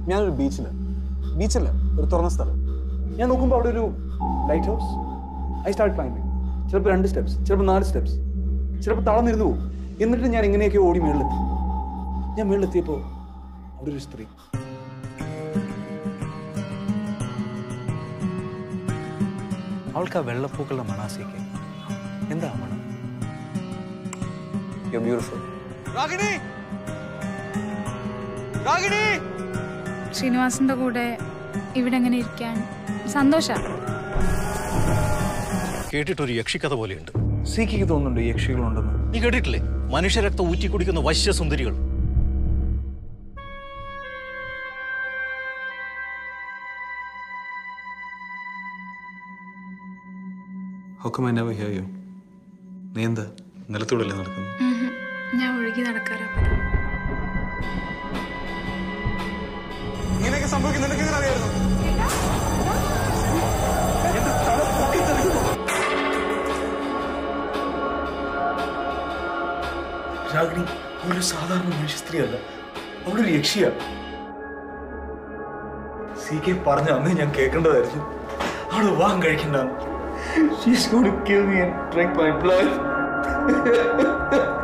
ഞാനൊരു ബീച്ചിൽ ബീച്ചല്ല ഒരു തുറന്ന സ്ഥലം ഞാൻ നോക്കുമ്പോൾ അവിടെ ഒരു lighthouse I start climbing ചിലപ്പോൾ രണ്ട് സ്റ്റെപ്സ് ചിലപ്പോൾ നാല് സ്റ്റെപ്സ് ചിലപ്പോൾ തളർന്നിരുന്നു പോകും എന്നിട്ട് ഞാൻ ഇങ്ങനെയൊക്കെ ഓടി മേളിലെത്തി ഞാൻ മേളിലെത്തിയപ്പോൾ അവിടെ ഒരു സ്ത്രീ അവൾക്ക് ആ വെള്ളപ്പൂക്കളുടെ മണാസിയൊക്കെ എന്താ ആ മണം യു ബ്യൂട്ടിഫുൾ രാഗിണി രാഗിണി ശ്രീനിവാസിന്റെ കൂടെ ഇവിടെ എങ്ങനെ ഇരിക്കാൻ സന്തോഷ കേട്ടിട്ടൊരു യക്ഷിക്കഥ പോലെയുണ്ട് സീക്കിക്ക് തോന്നുന്നുണ്ട് ഈ യക്ഷികളുണ്ടെന്ന് നീ കേട്ടിട്ടില്ലേ മനുഷ്യരക്തം ഊറ്റി കുടിക്കുന്ന വശ്യസുന്ദരികൾ How come I never hear you? നീ എന്താ നിലത്തൂടല്ലേ നടക്കുന്നു ഞാൻ ഒഴുകി നടക്കാറാ പതിവ്. ഇങ്ങനെയൊക്കെ സംഭവിക്കും നിനക്ക് എങ്ങനെ അറിയായിരുന്നു രാഗിണി ഒരു സാധാരണ മനുഷ്യ സ്ത്രീയല്ല അവളൊരു യക്ഷിയാ സി കെ പറഞ്ഞ അന്ന് ഞാൻ കേൾക്കേണ്ടതായിരുന്നു അവള് വിവാഹം കഴിക്കണ്ട She's going to kill me and drink my blood.